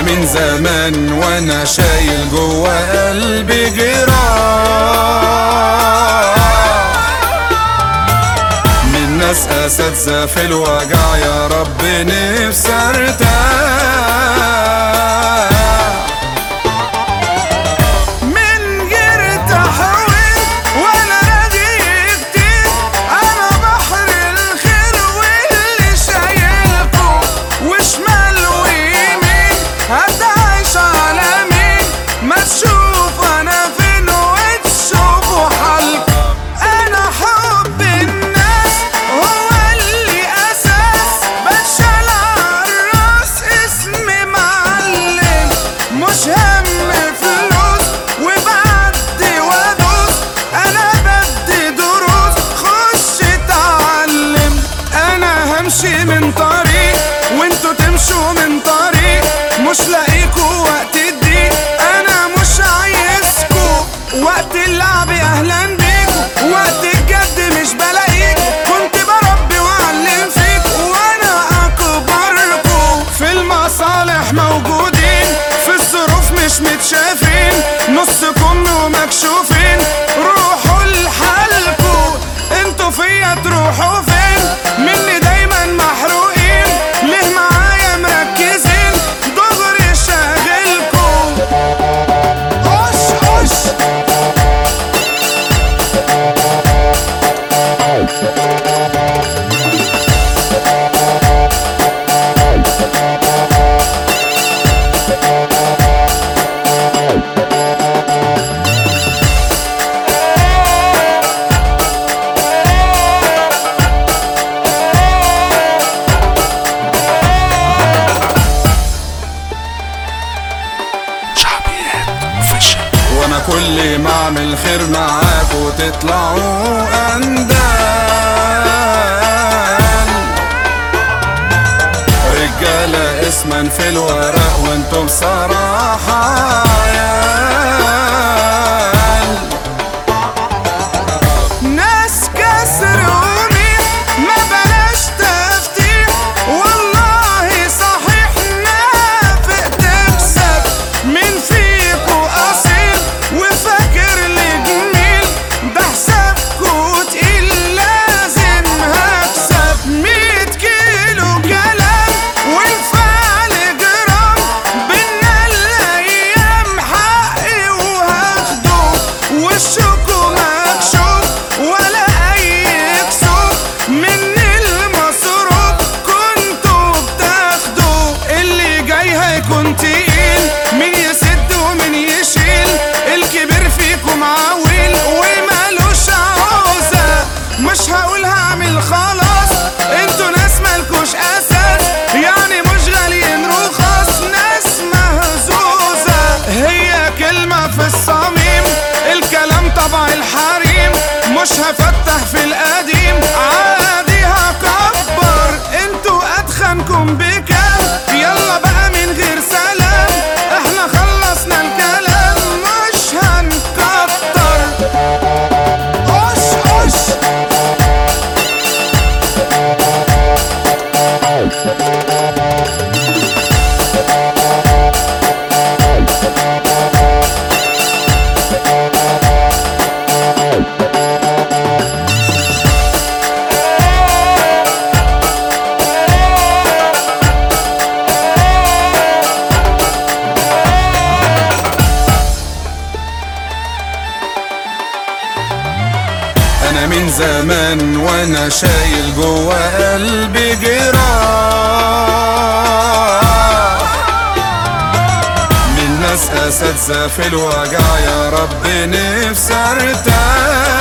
من زمان وانا شايل جوا قلبي جراح من ناس اساتذة في الوجع يا رب نفسي ارتاح من غير تحويل ولا راضي كتير انا بحر الخير واللي شايلكوا وشمال ويمين هتعيش على مين ما تشوف انا فين وتشوفوا حالكوا انا حب الناس هو اللي اساس بتشال عالراس اسمي معلم مش هم فلوس وبعدي وادوس انا بدي دروس خش اتعلم انا همشي من طريق وانتوا تمشوا من طريق مش لاقيكوا وقت الضيق انا مش عايزكوا وقت اللعب اهلا بيكوا وقت الجد مش بلاقيكوا كنت بربي واعلم فيك وانا اكبركوا في المصالح موجودين في الظروف مش متشافين نصكم ومكشوفين روحوا لحالكوا انتوا فيا تروحوا فين مني دايما محروقين ليه معايا مركزين دغري شاغلكوا قش قش وانا كل ما اعمل خير معاكوا تطلعوا اندال رجالة اسما في الورق وانتم صراحة عيال ناس كسر وميح ما بلاش تفتيح والله صحيح نافق تكسب من فيكو اصيل وفاكر لي جميل ده حسابكو تقيل لازم هكسب ميت كيلو كلام والفعل جرام بينا الايام حقي وهاخده وشكو مكشوف ولا اي كسوف من المصروف كنتوا بتاخدوا اللي جاي هيكون تقيل مين يسد ومين يشيل الكبير فيكم عويل ومالوش عوزة مش هقول هعمل خلاص انتوا ناس مالكوش اساس يعني مش غاليين رخص ناس مهزوزة هي كلمة في الصميم الكلام طبع الحريم مش هفتح في القديم عادي هكبر انتوا اتخنكم بكام يلا بقى من غير سلام احنا خلصنا الكلام مش هنكتر قش قش انا من زمان وانا شايل جوا قلبي جراح من ناس اساتذة في الوجع يا رب نفسي ارتاح